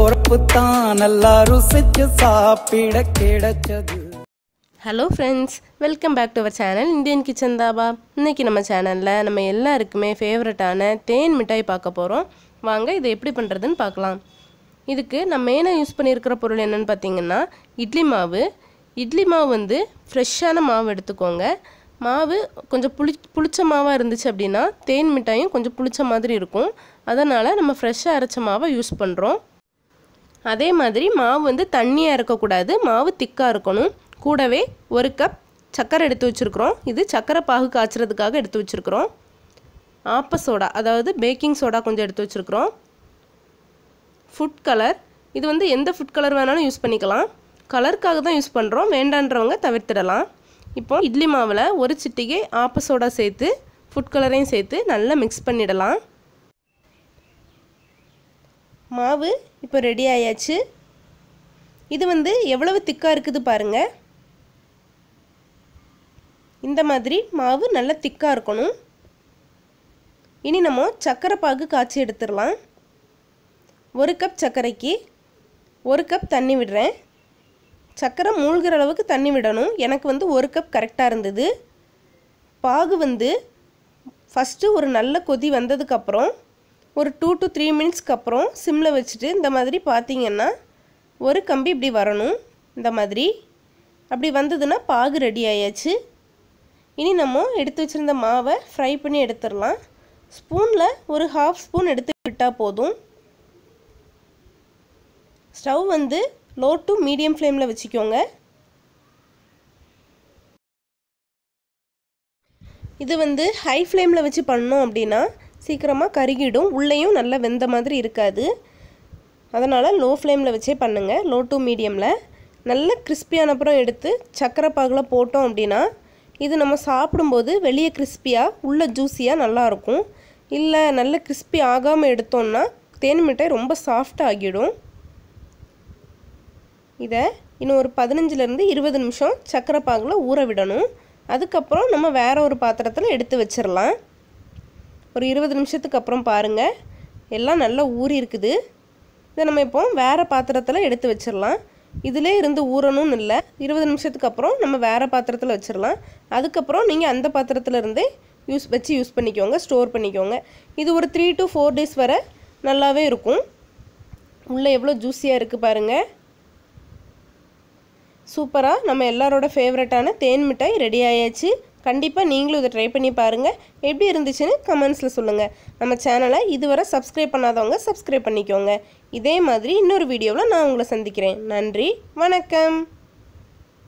பொறப்பு தான் நல்லா ருசிச்சு சாப்பிட கிடைச்சது hello friends welcome back to our channel Indian kitchen dhaba இன்றைக்கி நம்ம சேனலில் நம்ம எல்லாருக்குமே ஃபேவரட்டான தேன் மிட்டாய் பார்க்க போகிறோம் வாங்க இதை எப்படி பண்ணுறதுன்னு பார்க்கலாம் இதுக்கு நான் மெயினாக யூஸ் பண்ணியிருக்கிற பொருள் என்னென்னு பார்த்தீங்கன்னா இட்லி மாவு இட்லி மாவு வந்து ஃப்ரெஷ்ஷான மாவு எடுத்துக்கோங்க மாவு கொஞ்சம் புளி புளிச்ச மாவாக இருந்துச்சு அப்படின்னா தேன் மிட்டாயும் கொஞ்சம் புளிச்ச மாதிரி இருக்கும் அதனால் நம்ம ஃப்ரெஷ்ஷாக அரைச்ச மாவை யூஸ் பண்ணுறோம் அதே மாதிரி மாவு வந்து தண்ணியாக இருக்கக்கூடாது மாவு திக்காக இருக்கணும் கூடவே ஒரு கப் சர்க்கரை எடுத்து வச்சுருக்குறோம் இது சர்க்கரை பாகு காய்ச்சறதுக்காக எடுத்து வச்சுருக்குறோம் ஆப்ப சோடா அதாவது பேக்கிங் சோடா கொஞ்சம் எடுத்து வச்சுருக்குறோம் ஃபுட் கலர் இது வந்து எந்த ஃபுட் கலர் வேணாலும் யூஸ் பண்ணிக்கலாம் கலருக்காக தான் யூஸ் பண்ணுறோம் வேண்டான்றவங்க தவிர்த்திடலாம் இப்போ இட்லி மாவில் ஒரு சிட்டிகை ஆப்ப சோடா சேர்த்து ஃபுட் கலரையும் சேர்த்து நல்லா மிக்ஸ் பண்ணிடலாம் மாவு இப்போ ரெடி ஆயாச்சு இது வந்து எவ்வளவு திக்காக இருக்குது பாருங்கள் இந்த மாதிரி மாவு நல்லா திக்காக இருக்கணும் இனி நம்ம சர்க்கரை பாகு காய்ச்சி எடுத்துடலாம் ஒரு கப் சர்க்கரைக்கு ஒரு கப் தண்ணி விடுறேன் சர்க்கரை மூழ்கிற அளவுக்கு தண்ணி விடணும் எனக்கு வந்து ஒரு கப் கரெக்டாக இருந்தது பாகு வந்து ஃபஸ்ட்டு ஒரு நல்ல கொதி வந்ததுக்கப்புறம் ஒரு டூ டு த்ரீ மினிட்ஸ்க்கு அப்புறம் சிம்மில் வச்சுட்டு இந்த மாதிரி பார்த்தீங்கன்னா ஒரு கம்பி இப்படி வரணும் இந்த மாதிரி அப்படி வந்ததுன்னா பாகு ரெடி ஆயாச்சு இனி நம்ம எடுத்து வச்சுருந்த மாவை ஃப்ரை பண்ணி எடுத்துடலாம் ஸ்பூனில் ஒரு ஹாஃப் ஸ்பூன் எடுத்து விட்டால் போதும் ஸ்டவ் வந்து லோ டு மீடியம் ஃப்ளேமில் வச்சுக்கோங்க இது வந்து ஹை ஃப்ளேமில் வச்சு பண்ணோம் அப்படின்னா சீக்கிரமாக கருகிடும் உள்ளேயும் நல்லா வெந்த மாதிரி இருக்காது அதனால் லோ ஃப்ளேமில் வச்சே பண்ணுங்கள் லோ டு மீடியமில் நல்ல கிறிஸ்பியான அப்புறம் எடுத்து சக்கரை பாகில் போட்டோம் அப்படின்னா இது நம்ம சாப்பிடும்போது வெளியே கிறிஸ்பியாக உள்ள ஜூஸியாக நல்லாயிருக்கும் இல்லை நல்ல கிறிஸ்பி ஆகாமல் எடுத்தோம்னா தேன் மிட்டாய் ரொம்ப சாஃப்டாக ஆகிடும் இதை இன்னும் ஒரு பதினஞ்சுலேருந்து இருபது நிமிஷம் சக்கரை பாகில் ஊற விடணும் அதுக்கப்புறம் நம்ம வேறு ஒரு பாத்திரத்தில் எடுத்து வச்சிடலாம் ஒரு இருபது நிமிஷத்துக்கு அப்புறம் பாருங்கள் எல்லாம் நல்லா ஊறி இருக்குது இதை நம்ம இப்போ வேறு பாத்திரத்தில் எடுத்து வச்சிடலாம் இதிலே இருந்து ஊறணும்னு இல்லை இருபது நிமிஷத்துக்கு அப்புறம் நம்ம வேறு பாத்திரத்தில் வச்சிடலாம் அதுக்கப்புறம் நீங்கள் அந்த பாத்திரத்தில் இருந்தே யூஸ் வச்சு யூஸ் பண்ணிக்கோங்க ஸ்டோர் பண்ணிக்கோங்க இது ஒரு த்ரீ டு ஃபோர் டேஸ் வரை நல்லாவே இருக்கும் உள்ளே எவ்வளோ ஜூஸியாக இருக்குது பாருங்கள் சூப்பராக நம்ம எல்லாரோட ஃபேவரட்டான தேன் மிட்டாய் ரெடி ஆயாச்சு கண்டிப்பாக நீங்களும் இதை ட்ரை பண்ணி பாருங்கள் எப்படி இருந்துச்சுன்னு கமெண்ட்ஸில் சொல்லுங்கள் நம்ம சேனலை இதுவரை சப்ஸ்கிரைப் பண்ணாதவங்க சப்ஸ்கிரைப் பண்ணிக்கோங்க இதே மாதிரி இன்னொரு வீடியோவில் நான் உங்களை சந்திக்கிறேன் நன்றி வணக்கம்